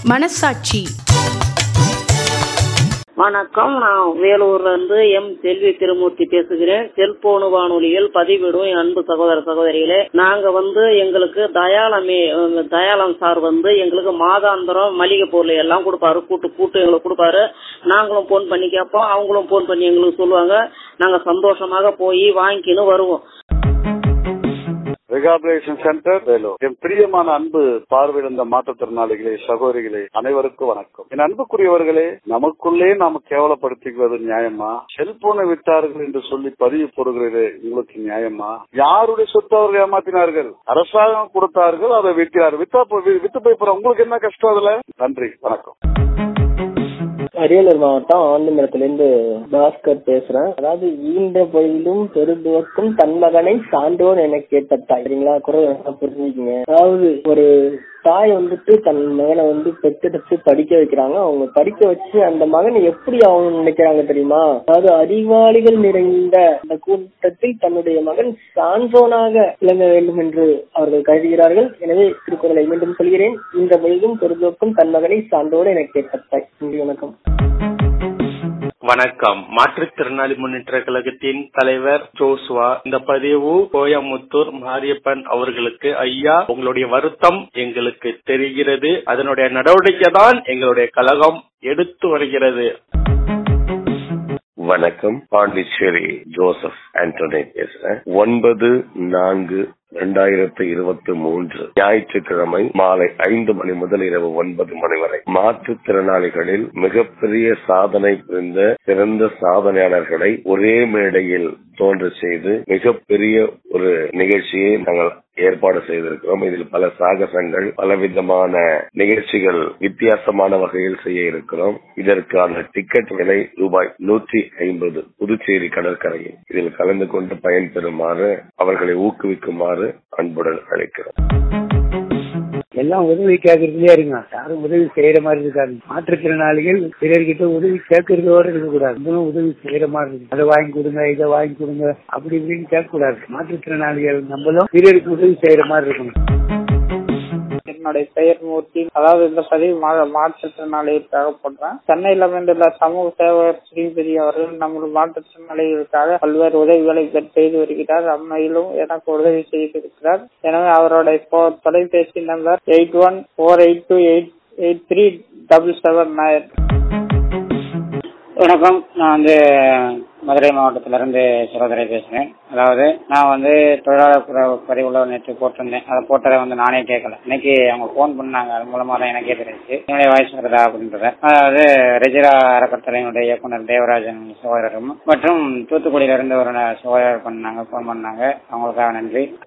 மனசாட்சி வணக்கம் நான் வேலூர்ல இருந்து எம் செல்வி திருமூர்த்தி பேசுகிறேன் செல்போனு வானொலியில் பதிவிடும் என் அன்பு சகோதர சகோதரிகளே நாங்க வந்து எங்களுக்கு தயாளமே அஹ், தயாளம் சார் வந்து எங்களுக்கு மாதாந்திரம் மளிகை பொருள் எல்லாம் கொடுப்பாரு கூட்டு கூட்டு எங்களுக்கு கொடுப்பாரு நாங்களும் போன் பண்ணி கேட்போம் அவங்களும் போன் பண்ணி எங்களுக்கு சொல்லுவாங்க நாங்க சந்தோஷமாக போய் வாங்கிக்கின்னு வருவோம் ரிகாபிலேஷன் சென்டர் வேலூர் என் பிரியமான அன்பு பார்வையிழந்த மாற்றுத்திறனாளிகளே சகோதரிகளே அனைவருக்கும் வணக்கம் என் அன்புக்குரியவர்களே நமக்குள்ளே நாம கேவலப்படுத்திக்கிறது நியாயமா செல்போனை விட்டார்கள் என்று சொல்லி பதிவு போடுகிறது உங்களுக்கு நியாயமா யாருடைய சொத்து அவர்கள் ஏமாத்தினார்கள் அரசாங்கம் கொடுத்தார்கள் அதை விற்கிறார் வித்தா போய் வித்து போய் போற உங்களுக்கு என்ன கஷ்டம் அதுல நன்றி வணக்கம் அரியலூர் மாவட்டம் ஆண்டிமரத்திலிருந்து பாஸ்கர் பேசுறேன் அதாவது ஈன்ற பொழுதும் பெருதுவக்கும் தன் மகனை சான்றோன் என கேட்ட தாய் சரிங்களா குரல் நல்லா புரிஞ்சுக்கங்க அதாவது ஒரு தாய் வந்துட்டு தன் மகனை வந்து பெற்றெடுத்து படிக்க வைக்கிறாங்க அவங்க படிக்க வச்சு அந்த மகனை எப்படி அவங்க நினைக்கிறாங்க தெரியுமா அதாவது அறிவாளிகள் நிறைந்த அந்த கூட்டத்தில் தன்னுடைய மகன் சான்றோனாக விளங்க வேண்டும் என்று அவர்கள் கருதுகிறார்கள் எனவே திருக்குறளை மீண்டும் சொல்கிறேன் இந்த பொழுதும் பெருதோக்கும் தன் மகனை சான்றோடு என கேட்ட தாய் நன்றி வணக்கம் வணக்கம் மாற்றுத்திறனாளி முன்னேற்ற கழகத்தின் தலைவர் ஜோசுவா இந்த பதிவு கோயமுத்தூர் மாரியப்பன் அவர்களுக்கு ஐயா உங்களுடைய வருத்தம் எங்களுக்கு தெரிகிறது அதனுடைய நடவடிக்கை தான் எங்களுடைய கழகம் எடுத்து வருகிறது வணக்கம் பாண்டிச்சேரி ஜோசப் ஆண்டனி பேசுறேன் ஒன்பது நான்கு இரண்டாயிரத்தி இருபத்தி மூன்று ஞாயிற்றுக்கிழமை மாலை ஐந்து மணி முதல் இரவு ஒன்பது மணி வரை மாற்றுத்திறனாளிகளில் மிகப்பெரிய சாதனை புரிந்த சிறந்த சாதனையாளர்களை ஒரே மேடையில் தோன்ற செய்து மிகப்பெரிய ஒரு நிகழ்ச்சியை நாங்கள் ஏற்பாடு செய்திருக்கிறோம் இதில் பல சாகசங்கள் பலவிதமான நிகழ்ச்சிகள் வித்தியாசமான வகையில் செய்ய இருக்கிறோம் இதற்கான டிக்கெட் விலை ரூபாய் நூற்றி ஐம்பது புதுச்சேரி கடற்கரையில் இதில் கலந்து கொண்டு பயன்பெறுமாறு அவர்களை ஊக்குவிக்குமாறு அன்புடன் அழைக்கிறோம் எல்லாம் உதவி கேட்கறதுலயே இருங்க யாரும் உதவி செய்யற மாதிரி இருக்காது மாற்றுத்திறனாளிகள் பிறர்கிட்ட உதவி கேட்கறதோட இருக்கக்கூடாது நம்மளும் உதவி செய்யற மாதிரி இருக்கு அதை வாங்கி கொடுங்க இதை வாங்கி கொடுங்க அப்படி இப்படின்னு கேட்க கூடாது மாற்றுத்திறனாளிகள் நம்மளும் பிறருக்கு உதவி செய்யற மாதிரி இருக்கணும் என்னுடைய பெயர் மூர்த்தி அதாவது இந்த பதிவு மா- மாற்றுத்திறனாளிகளுக்காக போடுறேன் சென்னையில் அமைந்துள்ள சமூக சேவகர் ஸ்ரீபதி அவர்கள் நமது மாற்றுத்திறனாளிகளுக்காக பல்வேறு உதவிகளை பெற் செய்து வருகிறார் அம்மையிலும் எனக்கு உதவி செய்திருக்கிறார் எனவே அவருடைய போ- தொலைபேசி number eight one four eight two eight eight three double seven nine வணக்கம் நான் வந்து மதுரை மாவட்டத்திலிருந்து சுரதரை பேசுறேன் அதாவது நான் வந்து தொழிலாளர் பிர- பதிவுல நேற்று போட்டிருந்தேன் அதை போட்டதை வந்து நானே கேட்கல இன்னைக்கு அவங்க ஃபோன் பண்ணாங்க அது மூலமா தான் எனக்கே தெரிஞ்சு என்னுடைய வாய்ஸ் வருதா அப்படின்றத அதாவது ரெஜிரா அறக்கட்டளையினுடைய இயக்குனர் தேவராஜன் சகோதரரும் மற்றும் தூத்துக்குடியில இருந்து ஒரு ந- சகோதரர் பண்ணாங்க ஃபோன் பண்ணாங்க அவங்களுக்காக நன்றி